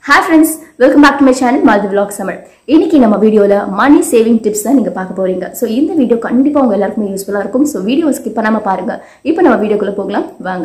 hi friends welcome back to my channel Malti vlog சமர் இன்னைக்கு நம்ம வீடியோவில் மணி சேவிங் டிப்ஸ் தான் நீங்கள் பார்க்க போறீங்க ஸோ இந்த வீடியோ கண்டிப்பாக உங்க எல்லாருக்குமே யூஸ்ஃபுல்லாக இருக்கும் ஸோ வீடியோ ஸ்கிப் பண்ணாமல் பாருங்க இப்போ நம்ம வீடியோக்குள்ளே போகலாம் வாங்க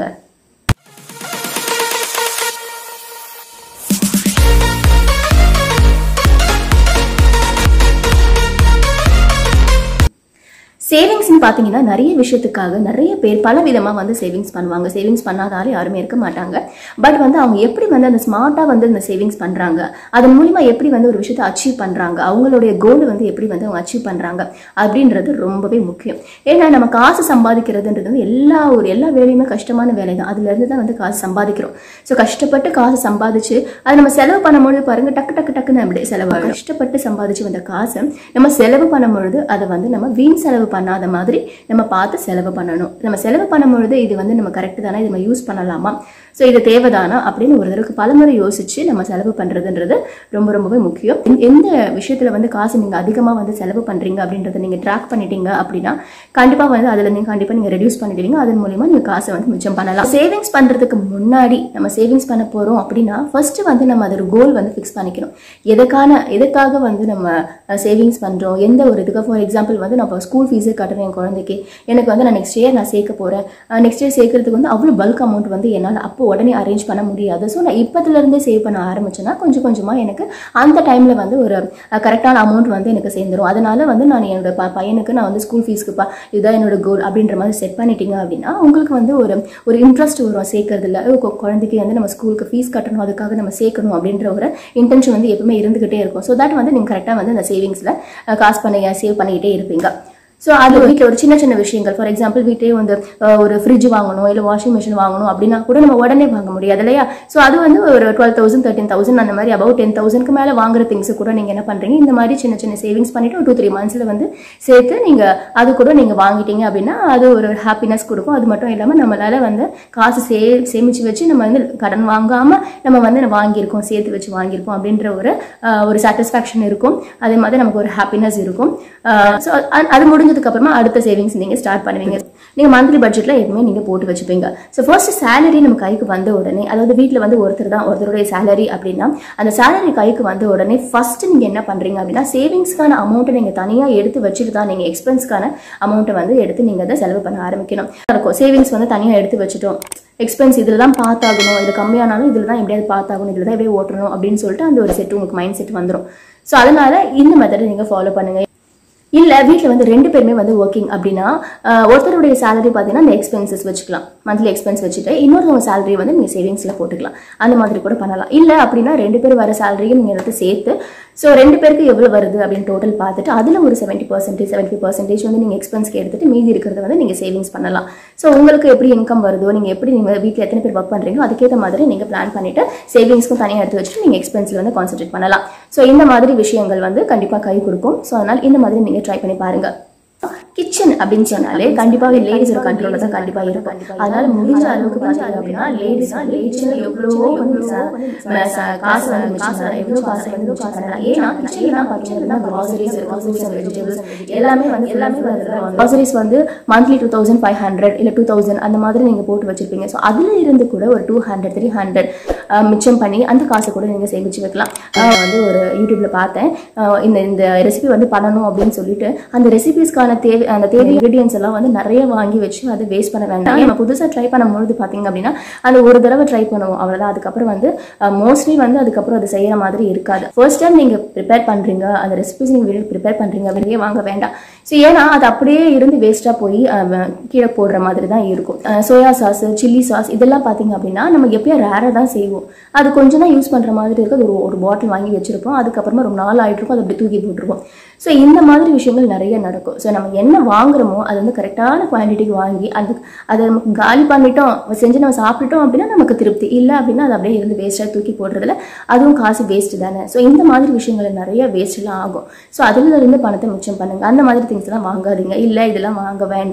சேவிங்ஸ்னு பார்த்தீங்கன்னா நிறைய விஷயத்துக்காக நிறைய பேர் பல விதமாக வந்து சேவிங்ஸ் பண்ணுவாங்க சேவிங்ஸ் பண்ணாதாலும் யாருமே இருக்க மாட்டாங்க பட் வந்து அவங்க எப்படி வந்து அந்த ஸ்மார்ட்டாக வந்து இந்த சேவிங்ஸ் பண்ணுறாங்க அதன் மூலிமா எப்படி வந்து ஒரு விஷயத்தை அச்சீவ் பண்ணுறாங்க அவங்களுடைய கோல் வந்து எப்படி வந்து அவங்க அச்சீவ் பண்ணுறாங்க அப்படின்றது ரொம்பவே முக்கியம் ஏன்னா நம்ம காசு சம்பாதிக்கிறதுன்றது வந்து எல்லா ஒரு எல்லா வேலையுமே கஷ்டமான வேலை தான் அதுலேருந்து தான் வந்து காசு சம்பாதிக்கிறோம் ஸோ கஷ்டப்பட்டு காசு சம்பாதிச்சு அதை நம்ம செலவு பண்ணும்பொழுது பாருங்க டக்கு டக்கு டக்குன்னு அப்படியே செலவு கஷ்டப்பட்டு சம்பாதிச்சு வந்த காசை நம்ம செலவு பண்ணும்பொழுது அதை வந்து நம்ம வீண் செலவு பண்ணாத மாதிரி நம்ம பார்த்து செலவு பண்ணணும் நம்ம செலவு பண்ணும்பொழுது இது வந்து நம்ம கரெக்ட் தானே இது நம்ம யூஸ் பண்ணலாமா ஸோ இது தேவைதானா அப்படின்னு ஒரு தடவைக்கு பலமுறை யோசிச்சு நம்ம செலவு பண்ணுறதுன்றது ரொம்ப ரொம்பவே முக்கியம் எந்த- எந்த விஷயத்தில் வந்து காசு நீங்கள் அதிகமாக வந்து செலவு பண்ணுறீங்க அப்படின்றத நீங்கள் ட்ராக் பண்ணிட்டீங்க அப்படின்னா கண்டிப்பாக வந்து அதில் நீங்கள் கண்டிப்பாக நீங்கள் ரெடியூஸ் பண்ணிடுவீங்க அதன் மூலிமா நீங்கள் காசை வந்து மிச்சம் பண்ணலாம் சேவிங்ஸ் பண்ணுறதுக்கு முன்னாடி நம்ம சேவிங்ஸ் பண்ண போகிறோம் அப்படின்னா ஃபர்ஸ்ட் வந்து நம்ம அதோட கோல் வந்து ஃபிக்ஸ் பண்ணிக்கணும் எதுக்கான எதுக்காக வந்து நம்ம சேவிங்ஸ் பண்ணுறோம் எந்த ஒரு இதுக்கு ஃபார் எக்ஸாம்பிள் வந்து நான் இப்போ ஸ்கூல் ஃபீஸே கட்டுறேன் என் குழந்தைக்கு எனக்கு வந்து நான் நெக்ஸ்ட் இயர் நான் சேர்க்க போகிறேன் நெக்ஸ்ட் இயர் சேர்க்கறதுக்கு வந்து அவ்வளோ பல்க் அமௌண்ட் வந்து என்னால் அப்போ உடனே அரேஞ்ச் பண்ண முடியாது ஸோ நான் இப்போத்துலேருந்தே சேவ் பண்ண ஆரம்பிச்சேன்னா கொஞ்சம் கொஞ்சமாக எனக்கு அந்த டைமில் வந்து ஒரு கரெக்டான அமௌண்ட் வந்து எனக்கு சேர்ந்துரும் அதனால வந்து நான் என்னோட ப பையனுக்கு நான் வந்து ஸ்கூல் ஃபீஸ்க்கு பா இதுதான் என்னோட கோல் அப்படின்ற மாதிரி செட் பண்ணிட்டீங்க அப்படின்னா உங்களுக்கு வந்து ஒரு ஒரு இன்ட்ரெஸ்ட் வரும் சேர்க்கறதுல ஓ, கு- குழந்தைக்கு வந்து நம்ம ஸ்கூலுக்கு ஃபீஸ் கட்டணும் அதுக்காக நம்ம சேர்க்கணும் அப்படின்ற ஒரு இன்டென்ஷன் வந்து எப்பவுமே இருந்துகிட்டே இருக்கும் ஸோ தட் வந்து நீங்கள் கரெக்டாக வந்து அந்த சேவிங்ஸில் காசு பண்ணி சேவ் பண்ணிக்கிட்டே இருப்பீங்க ஸோ அது வீட்டில் ஒரு சின்ன சின்ன விஷயங்கள் ஃபார் எக்ஸாம்பிள் வீட்டிலே வந்து அஹ், ஒரு ஃப்ரிட்ஜ் வாங்கணும் இல்லை வாஷிங் மிஷின் வாங்கணும் அப்படின்னா கூட நம்ம உடனே வாங்க முடியாது இல்லையா ஸோ அது வந்து ஒரு டுவெல் தௌசண்ட் தேர்ட்டின் தௌசண்ட் அந்த மாதிரி அபவுட் டென் தௌசண்ட்க்கு மேலே வாங்குற திங்ஸ் கூட நீங்கள் என்ன பண்ணுறீங்க இந்த மாதிரி சின்ன சின்ன சேவிங்ஸ் பண்ணிட்டு ஒரு டூ த்ரீ மந்த்ஸில் வந்து சேர்த்து நீங்கள் அது கூட நீங்கள் வாங்கிட்டீங்க அப்படின்னா அது ஒரு ஹாப்பினஸ் கொடுக்கும் அது மட்டும் இல்லாமல் நம்மளால வந்து காசு சே சேமிச்சு வச்சு நம்ம வந்து கடன் வாங்காமல் நம்ம வந்து வாங்கியிருக்கோம் சேர்த்து வச்சு வாங்கியிருக்கோம் அப்படின்ற ஒரு அஹ், ஒரு சாட்டிஸ்ஃபேக்ஷன் இருக்கும் அதே மாதிரி நமக்கு ஒரு ஹாப்பினஸ் இருக்கும் ஸோ அது முடிஞ்சதுக்கு அப்புறமா அடுத்த சேவிங்ஸ் நீங்கள் ஸ்டார்ட் பண்ணுவீங்க நீங்கள் மந்த்லி பட்ஜெட்டில் எதுவுமே நீங்கள் போட்டு வச்சுப்பீங்க ஸோ ஃபர்ஸ்ட் சேலரி நம்ம கைக்கு வந்த உடனே அதாவது வீட்டில் வந்து ஒருத்தர் தான் ஒருத்தருடைய சேலரி அப்படின்னா அந்த சேலரி கைக்கு வந்த உடனே ஃபர்ஸ்ட் நீங்கள் என்ன பண்ணுறீங்க அப்படின்னா சேவிங்ஸ்க்கான அமௌண்ட்டை நீங்கள் தனியாக எடுத்து வச்சுட்டு தான் நீங்கள் எக்ஸ்பென்ஸ்க்கான அமௌண்ட்டை வந்து எடுத்து நீங்கள் அதை செலவு பண்ண ஆரம்பிக்கணும் இருக்கும் சேவிங்ஸ் வந்து தனியாக எடுத்து வச்சுட்டோம் எக்ஸ்பென்ஸ் இதில் தான் பார்த்தாகணும் இது கம்மியானாலும் இதில் தான் எப்படியாவது பார்த்தாகணும் இதில் தான் எப்படியே ஓட்டணும் அப்படின்னு சொல்லிட்டு அந்த ஒரு செட் உங்களுக்கு மைண்ட் செட் வந்துடும் ஸோ அதனால இந்த மெத்தடை நீங்கள் ஃபாலோ பண்ணுங்க இல்ல வீட்ல வந்து ரெண்டு பேருமே வந்து ஒர்க்கிங் அப்படின்னா ஆஹ், ஒருத்தருடைய சேலரி பார்த்தீங்கன்னா அந்த எக்ஸ்பென்சஸ் வச்சுக்கலாம் மந்த்லி எக்ஸ்பென்ஸ் வச்சுட்டு இன்னொருத்தவங்க சேலரி வந்து நீங்க சேவிங்ஸ்ல போட்டுக்கலாம் அந்த மாதிரி கூட பண்ணலாம் இல்ல அப்படின்னா ரெண்டு பேர் வர சேலரியும் நீங்க எடுத்து சேர்த்து ஸோ ரெண்டு பேருக்கு எவ்வளவு வருது அப்படின்னு டோட்டல் பார்த்துட்டு அதுல ஒரு செவன்ட்டி பர்சன்டேஜ் செவன்ட்டி பர்சன்டேஜ் வந்து நீங்க எக்ஸ்பென்ஸ்க்கு எடுத்துட்டு மீதி இருக்கிறத வந்து நீங்க சேவிங்ஸ் பண்ணலாம் ஸோ உங்களுக்கு எப்படி இன்கம் வருதோ நீங்க எப்படி நீங்க வீட்டில் எத்தனை பேர் ஒர்க் பண்றீங்களோ அதுக்கேற்ற மாதிரி நீங்க பிளான் பண்ணிட்டு சேவிங்ஸ்க்கும் தனியாக எடுத்து வச்சுட்டு நீங்க எக்ஸ்பென்ஸ்ல வந்து கான்சென்ட்ரேட் பண்ணலாம் ஸோ இந்த மாதிரி விஷயங்கள் வந்து கண்டிப்பா கை கொடுக்கும் ஸோ அதனால இந்த மாதிரி நீங்க ட்ரை பண்ணி பாருங்க கிச்சன் அப்படின்னு சொன்னாலே கண்டிப்பாக லேடிஸோட கண்ட்ரோல தான் கண்டிப்பா இருக்கும் அதனால முடிஞ்ச அளவுக்கு பாத்தீங்க அப்படின்னா லேடிஸ் கிச்சன்ல எவ்வளவோ வந்து ச- ம- ச- காசு வந்து மிச்சம் பண்ணலாம் எவ்வளவு காசு வந்து மிச்சம் பண்ணலாம் ஏன்னா கிச்சன்ல பாத்தீங்கன்னா கிராசரிஸ் ஃப்ரூட்ஸ் அண்ட் வெஜிடபிள்ஸ் எல்லாமே வந்து எல்லாமே கிராசரிஸ் வந்து monthly two thousand five hundred இல்ல டூ தௌசண்ட் அந்த மாதிரி நீங்க போட்டு வச்சிருப்பீங்க ஸோ அதுல இருந்து கூட ஒரு டூ ஹண்ட்ரட் த்ரீ ஹண்ட்ரட் மிச்சம் பண்ணி அந்த காசை கூட நீங்க சேமிச்சு வைக்கலாம் அஹ் வந்து ஒரு யூடியூப்ல பார்த்தேன் அஹ் இந்த இந்த ரெசிபி வந்து பண்ணணும் அப்படின்னு சொல்லிட்டு அந்த ரெசிபிஸ்க்கான தேவை அந்த தேவை இன்கிரீடியன்ஸ் எல்லாம் வந்து நிறைய வாங்கி வச்சு அதை வேஸ்ட் பண்ண வேண்டாம் நம்ம புதுசா ட்ரை பண்ணும்பொழுது பாத்தீங்க அப்படின்னா அந்த ஒரு தடவை ட்ரை பண்ணுவோம் அவ்வளவுதான் அதுக்கப்புறம் வந்து மோஸ்ட்லி வந்து அதுக்கப்புறம் அது செய்யற மாதிரி இருக்காது ஃபர்ஸ்ட் டைம் நீங்க ப்ரிப்பேர் பண்றீங்க அந்த ரெசிபிஸ் நீங்க வெளியே ப்ரிப்பேர் பண்றீங்க வெளியே வாங்க வேண்டாம் ஸோ ஏன்னா அது அப்படியே இருந்து வேஸ்டா போய் அஹ், கீழே போடுற மாதிரி தான் இருக்கும் சோயா சாஸ் சில்லி சாஸ் இதெல்லாம் பாத்தீங்க அப்படின்னா நம்ம எப்பயும் ரேராக தான் செய்வோம் அது கொஞ்சம் தான் யூஸ் பண்ற மாதிரி இருக்கு அது ஒரு ஒரு பாட்டில் வாங்கி வச்சிருப்போம் அதுக்கப்புறமா ரொம்ப நாள் ஆயிட்டு இருக்கும் அதை அப்படி தூக்கி போட்டுருவோம் ஸோ இந்த மாதிரி விஷயங்கள் நிறைய நடக்கும் ஸோ நம்ம என்ன வாங்குறோமோ அது வந்து கரெக்டான குவான்டிட்டிக்கு வாங்கி அது அதை நமக்கு காலி பண்ணிட்டோம் செஞ்சு நம்ம சாப்பிட்டுட்டோம் அப்படின்னா நமக்கு திருப்தி இல்லை அப்படின்னா அது அப்படியே இருந்து வேஸ்ட்டாக தூக்கி போடுறதுல அதுவும் காசு வேஸ்ட் தானே ஸோ இந்த மாதிரி விஷயங்கள் நிறைய வேஸ்ட்லாம் ஆகும் ஸோ அதுல இருந்து பணத்தை மிச்சம் பண்ணுங்க அந்த மாதிரி திங்ஸ் எல்லாம் வாங்காதீங்க இல்லை இதெல்லாம் வாங்க வேண்டாம்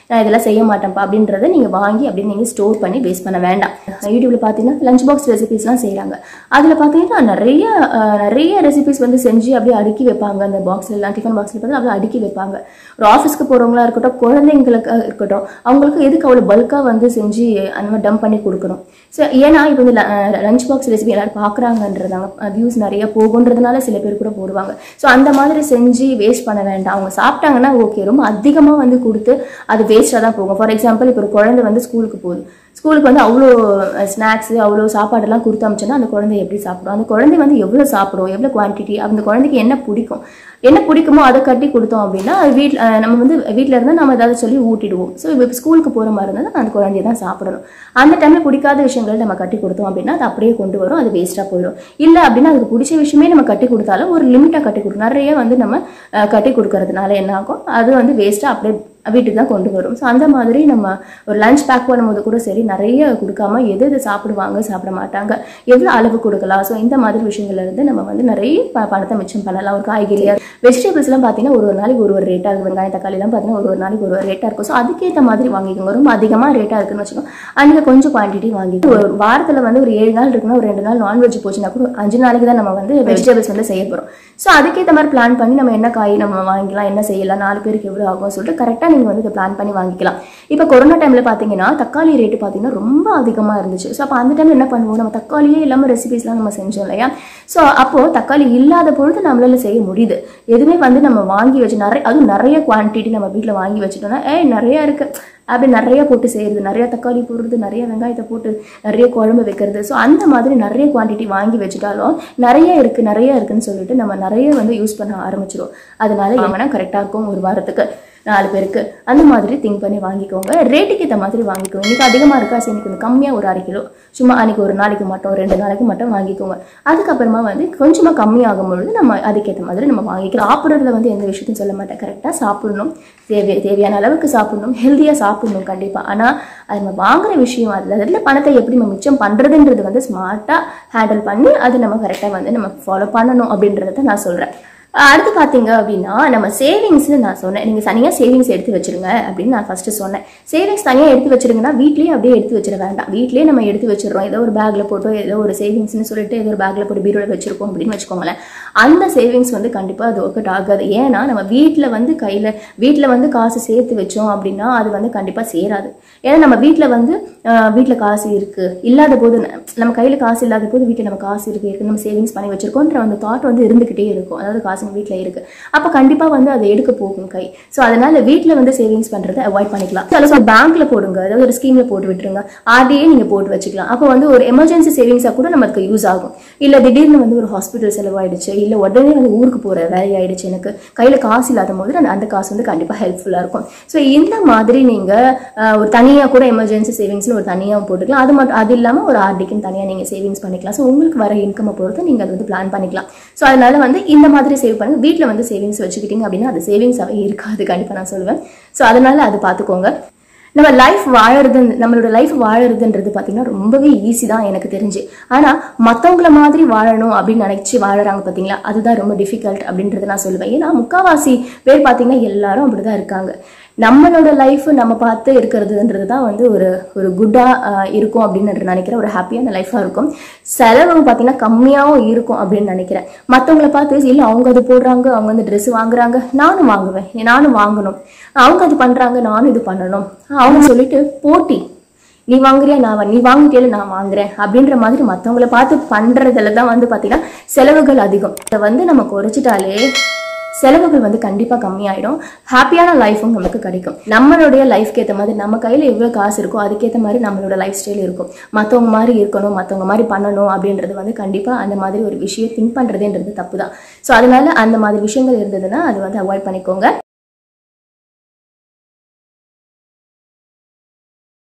நான் இதெல்லாம் செய்ய மாட்டேன்ப்பா அப்படின்றத நீங்கள் வாங்கி அப்படி நீங்கள் ஸ்டோர் பண்ணி வேஸ்ட் பண்ண வேண்டாம் யூடியூப்ல பார்த்தீங்கன்னா லஞ்ச் பாக்ஸ் ரெசிபிஸ்லாம் செய்கிறாங்க அதில் பார்த்தீங்கன்னா நிறைய அஹ், நிறைய ரெசிபிஸ் வந்து செஞ்சு அப்படியே அடுக்கி வைப்பாங்க அந்த பாக்ஸ்ல எல்லாம் டிஃபன் பாக்ஸ்ல பார்த்து அப்படியே அடுக்கி வைப்பாங்க ஒரு ஆஃபீஸ்க்கு போகிறவங்களா இருக்கட்டும் குழந்தைங்களுக்கு இருக்கட்டும் அவங்களுக்கு எதுக்கு அவ்வளோ பல்காக வந்து செஞ்சு அந்த மாதிரி டம்ப் பண்ணி கொடுக்கணும் ஸோ ஏன்னா இப்போ வந்து லஞ்ச் பாக்ஸ் ரெசிபி எல்லாரும் பார்க்குறாங்கன்றதாங்க வியூஸ் நிறைய போகுன்றதுனால சில பேர் கூட போடுவாங்க ஸோ அந்த மாதிரி செஞ்சு வேஸ்ட் பண்ண வேண்டாம் அவங்க சாப்பிட்டாங்கன்னா ஓகே ரொம்ப அதிகமாக வந்து கொடுத்து அது வேஸ்ட்டாக தான் போகும் ஃபார் எக்ஸாம்பிள் இப்போ ஒரு குழந்தை வந்து ஸ்கூலுக்கு போகுது ஸ்கூலுக்கு வந்து அவ்வளோ ஸ்நாக்ஸ் அவ்வளோ சாப்பாடெல்லாம் கொடுத்து அமிச்சோன்னா அந்த குழந்தை எப்படி சாப்பிடும் அந்த குழந்தை வந்து எவ்வளோ சாப்பிடும் எவ்வளோ குவான்டிட்டி அந்த குழந்தைக்கு என்ன பிடிக்கும் என்ன பிடிக்குமோ அதை கட்டி கொடுத்தோம் அப்படின்னா வீட்டில் நம்ம வந்து வீட்டில் இருந்தால் நம்ம ஏதாவது சொல்லி ஊட்டிடுவோம் ஸோ இப்போ ஸ்கூலுக்கு போகிற மாதிரி இருந்தால் அந்த குழந்தைய தான் சாப்பிடணும் அந்த டைமில் பிடிக்காத விஷயங்கள் நம்ம கட்டி கொடுத்தோம் அப்படின்னா அது அப்படியே கொண்டு வரும் அது வேஸ்ட்டாக போயிடும் இல்லை அப்படின்னா அதுக்கு பிடிச்ச விஷயமே நம்ம கட்டி கொடுத்தாலும் ஒரு லிமிட்டாக கட்டி கொடுக்கணும் நிறைய வந்து நம்ம அஹ், கட்டி கொடுக்கறதுனால என்ன ஆகும் அது வந்து வேஸ்ட்டாக அப்படியே வீட்டுக்கு தான் கொண்டு வரும் ஸோ அந்த மாதிரி நம்ம ஒரு லஞ்ச் பேக் பண்ணும்போது கூட சரி நிறைய கொடுக்காம எது எது சாப்பிடுவாங்க சாப்பிட மாட்டாங்க எவ்வளோ அளவு கொடுக்கலாம் ஸோ இந்த மாதிரி விஷயங்கள்ல இருந்து நம்ம வந்து நிறைய ப- பணத்தை மிச்சம் பண்ணலாம் ஒரு காய்கறியா வெஜிடபிள்ஸ்லாம் பார்த்தீங்கன்னா ஒரு ஒரு நாளைக்கு ஒரு ஒரு ரேட்டாக இருக்கும் வெங்காயம் தக்காளிலாம் பார்த்தீங்கன்னா ஒரு ஒரு நாளைக்கு ஒரு ஒரு ரேட்டாக இருக்கும் ஸோ அதுக்கேற்ற மாதிரி வாங்கிக்கோங்க ரொம்ப அதிகமாக ரேட்டாக இருக்குன்னு வச்சுக்கோங்க அன்றைக்கி கொஞ்சம் குவான்டிட்டி வாங்கிக்கோங்க ஒரு வாரத்தில் வந்து ஒரு ஏழு நாள் இருக்குன்னா ஒரு ரெண்டு நாள் நான்வெஜ் போச்சுன்னா கூட ஒரு அஞ்சு நாளைக்கு தான் நம்ம வந்து வெஜிடபிள்ஸ் வந்து செய்ய போகிறோம் ஸோ அதுக்கேற்ற மாதிரி பிளான் பண்ணி நம்ம என்ன காய் நம்ம வாங்கிக்கலாம் என்ன செய்யலாம் நாலு பேருக்கு எவ்வளோ ஆகும் சொல்லிட்டு கரெக்டாக நீங்கள் வந்து இதை பிளான் பண்ணி வாங்கிக்கலாம் இப்போ கொரோனா டைமில் பார்த்தீங்கன்னா தக்காளி ரேட்டு பார்த்தீங்கன்னா ரொம்ப அதிகமாக இருந்துச்சு ஸோ அப்போ அந்த டைமில் என்ன பண்ணுவோம் நம்ம தக்காளியே இல்லாமல் ரெசிபிஸ்லாம் நம்ம செஞ்சோம் இல்லையா ஸோ அப்போது தக்காளி இல்லாத பொழுது நம்மளால செய்ய முடியுது எதுவுமே வந்து நம்ம வாங்கி வச்சு நிறைய அதுவும் நிறைய குவான்டிட்டி நம்ம வீட்டில் வாங்கி வச்சுட்டோம்னா ஏய் நிறைய இருக்கு அப்படி நிறைய போட்டு செய்யறது நிறைய தக்காளி போடுறது நிறைய வெங்காயத்தை போட்டு நிறைய குழம்பு வைக்கிறது ஸோ அந்த மாதிரி நிறைய குவான்டிட்டி வாங்கி வச்சுட்டாலும் நிறைய இருக்கு நிறைய இருக்குன்னு சொல்லிட்டு நம்ம நிறைய வந்து யூஸ் பண்ண ஆரம்பிச்சிடும் அதனால எங்கன்னா கரெக்டாக இருக்கும் ஒரு வாரத்துக்கு நாலு பேருக்கு அந்த மாதிரி திங்க் பண்ணி வாங்கிக்கோங்க ரேட்டுக்கு ஏற்ற மாதிரி வாங்கிக்கோங்க இன்னைக்கு அதிகமாக இருக்கா சரி இன்னைக்கு கொஞ்சம் கம்மியாக ஒரு அரை கிலோ சும்மா அன்னைக்கு ஒரு நாளைக்கு மட்டும் ரெண்டு நாளைக்கு மட்டும் வாங்கிக்கோங்க அதுக்கப்புறமா வந்து கொஞ்சமாக கம்மியாகும் பொழுது நம்ம அதுக்கேற்ற மாதிரி நம்ம வாங்கிக்கலாம் சாப்பிட்றதுல வந்து எந்த விஷயத்தையும் சொல்ல மாட்டேன் கரெக்டாக சாப்பிடணும் தேவை தேவையான அளவுக்கு சாப்பிடணும் ஹெல்த்தியாக சாப்பிடணும் கண்டிப்பாக ஆனால் அது நம்ம வாங்குற விஷயம் அதில் அதில் பணத்தை எப்படி நம்ம மிச்சம் பண்ணுறதுன்றது வந்து ஸ்மார்ட்டாக ஹேண்டில் பண்ணி அதை நம்ம கரெக்டாக வந்து நம்ம ஃபாலோ பண்ணணும் அப்படின்றத நான் சொல்கிறேன் அடுத்து பார்த்தீங்க அப்படின்னா நம்ம சேவிங்ஸ் நான் சொன்னேன் நீங்கள் தனியாக சேவிங்ஸ் எடுத்து வச்சிருங்க அப்படின்னு நான் ஃபர்ஸ்ட் சொன்னேன் சேவிங்ஸ் தனியாக எடுத்து வச்சிருங்கன்னா வீட்லயே அப்படியே எடுத்து வச்சிட வேண்டாம் வீட்லயே நம்ம எடுத்து வச்சிடுறோம் ஏதோ ஒரு பேக்ல போட்டோ ஏதோ ஒரு சேவிங்ஸ்னு சொல்லிட்டு ஏதோ ஒரு பேக்ல போட்டு பீரோல வச்சிருக்கோம் அப்படின்னு வச்சுக்கோங்களேன் அந்த சேவிங்ஸ் வந்து கண்டிப்பாக அது ஒர்க் ஆகாது ஏன்னா நம்ம வீட்டில் வந்து கையில் வீட்டில் வந்து காசு சேர்த்து வச்சோம் அப்படின்னா அது வந்து கண்டிப்பாக சேராது ஏன்னா நம்ம வீட்டில் வந்து வீட்டில் காசு இருக்கு இல்லாத போது ந- நம்ம கையில் காசு இல்லாத போது வீட்டில் நம்ம காசு இருக்கு இருக்கு நம்ம சேவிங்ஸ் பண்ணி வச்சிருக்கோன்ற அந்த தாட் வந்து இருந்துகிட்டே இருக்கும் அதாவது காசு நம்ம வீட்டில் இருக்கு அப்போ கண்டிப்பாக வந்து அதை எடுக்க போகும் கை ஸோ அதனால வீட்டில் வந்து சேவிங்ஸ் பண்ணுறதை அவாய்ட் பண்ணிக்கலாம் சில பேங்க்ல போடுங்க அதாவது ஒரு ஸ்கீம்ல போட்டு விட்டுருங்க ஆர்டிஏ நீங்க போட்டு வச்சுக்கலாம் அப்போ வந்து ஒரு எமர்ஜென்சி சேவிங்ஸாக கூட நமக்கு யூஸ் ஆகும் இல்ல திடீர்னு வந்து ஒரு ஹாஸ்பிட்டல் செலவாயிடுச்சு இல்ல உடனே வந்து ஊருக்கு போற வேலை ஆயிடுச்சு எனக்கு கையில காசு இல்லாத போது அந்த- அந்த காசு வந்து கண்டிப்பா ஹெல்ப்ஃபுல்லா இருக்கும் ஸோ இந்த மாதிரி நீங்க அஹ், ஒரு தனியா கூட எமர்ஜென்சி சேவிங்ஸ்னு ஒரு தனியா போட்டுக்கலாம் அது மட்டும் அது இல்லாம ஒரு ஆர்டிக்குன்னு தனியா நீங்க சேவிங்ஸ் பண்ணிக்கலாம் ஸோ உங்களுக்கு வர இன்கம் பொறுத்து நீங்க அது வந்து பிளான் பண்ணிக்கலாம் ஸோ அதனால வந்து இந்த மாதிரி சேவ் பண்ணுங்க வீட்ல வந்து சேவிங்ஸ் வச்சுக்கிட்டீங்க அப்படின்னா அது சேவிங்ஸாவே இருக்காது கண்டிப்பா நான் சொல்லுவேன் ஸோ அதனால அது பார்த்துக்கோங்க நம்ம லைஃப் வாழறது நம்மளோட லைஃப் வாழறதுன்றது பார்த்தீங்கன்னா ரொம்பவே ஈஸி தான் எனக்கு தெரிஞ்சு ஆனால் மற்றவங்கள மாதிரி வாழணும் அப்படின்னு நினைச்சு வாழறாங்க பார்த்தீங்களா அதுதான் ரொம்ப டிஃபிகல்ட் அப்படின்றத நான் சொல்லுவேன் ஏன்னா முக்காவாசி பேர் பார்த்தீங்கன்னா எல்லாரும் அப்படிதான் இருக்காங்க நம்மளோட லைஃப் நம்ம பார்த்து இருக்கிறதுன்றது தான் வந்து ஒரு ஒரு குட்டாக இருக்கும் அப்படின்னு நினைக்கிறேன் ஒரு ஹாப்பியான லைஃபாக இருக்கும் செலவு பார்த்தீங்கன்னா கம்மியாகவும் இருக்கும் அப்படின்னு நினைக்கிறேன் மற்றவங்கள பார்த்து இல்லை அவங்க அது போடுறாங்க அவங்க வந்து ட்ரெஸ் வாங்குறாங்க நானும் வாங்குவேன் நானும் வாங்கணும் அவங்க அது பண்றாங்க நானும் இது பண்ணணும் அவங்க சொல்லிட்டு போட்டி நீ வாங்குறியா நான் வா- நீ வாங்கிட்டே நான் வாங்குறேன் அப்படின்ற மாதிரி மற்றவங்கள பார்த்து பண்றதுல தான் வந்து பார்த்தீங்கன்னா செலவுகள் அதிகம் இதை வந்து நம்ம குறைச்சிட்டாலே செலவுகள் வந்து கண்டிப்பா கம்மியாயிடும் ஹாப்பியான லைஃபும் நமக்கு கிடைக்கும் நம்மளுடைய லைஃப்க்கு ஏற்ற மாதிரி நம்ம கையில எவ்வளவு காசு இருக்கோ அதுக்கேற்ற மாதிரி நம்மளோட லைஃப் ஸ்டைல் இருக்கும் மற்றவங்க மாதிரி இருக்கணும் மற்றவங்க மாதிரி பண்ணணும் அப்படின்றது வந்து கண்டிப்பா அந்த மாதிரி ஒரு விஷயம் திங்க் பண்றதுன்றது தப்பு தான் ஸோ அதனால அந்த மாதிரி விஷயங்கள் இருந்ததுன்னா அது வந்து அவாய்ட் பண்ணிக்கோங்க